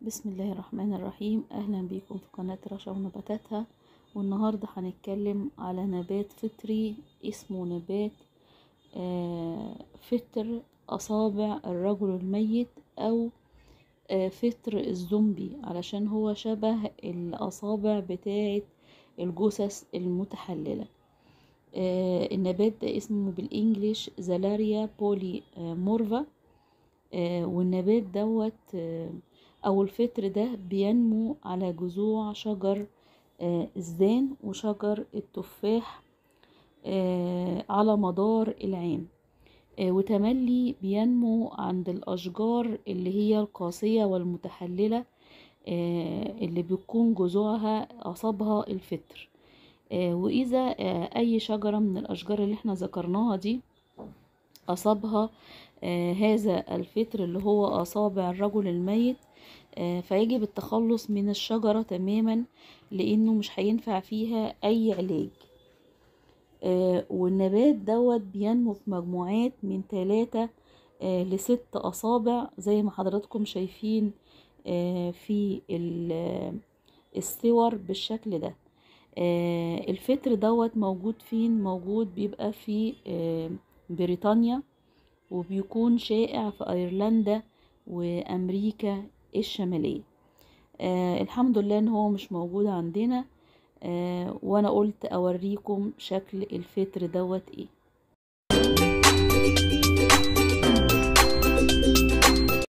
بسم الله الرحمن الرحيم اهلا بيكم في قناة رشا ونباتاتها والنهاردة هنتكلم على نبات فطري اسمه نبات آه، فطر اصابع الرجل الميت او آه، فطر الزومبي علشان هو شبه الاصابع بتاعة الجثث المتحللة آه، النبات ده اسمه بالانجليش زلاريا بولي مورفا والنبات دوت او الفطر ده بينمو على جذوع شجر الزان وشجر التفاح على مدار العام وتملي بينمو عند الاشجار اللي هي القاسية والمتحللة اللي بيكون جذوعها اصابها الفطر واذا اي شجرة من الاشجار اللي احنا ذكرناها دي اصابها هذا الفطر اللي هو اصابع الرجل الميت فيجب التخلص من الشجرة تماما لانه مش هينفع فيها اي علاج والنبات دوت بينمو في مجموعات من ثلاثة لست اصابع زي ما حضراتكم شايفين في الصور بالشكل ده الفطر دوت موجود فين موجود بيبقى في بريطانيا وبيكون شائع في ايرلندا وامريكا الشمالية آه الحمد لله ان هو مش موجود عندنا آه وانا قلت اوريكم شكل الفطر دوت ايه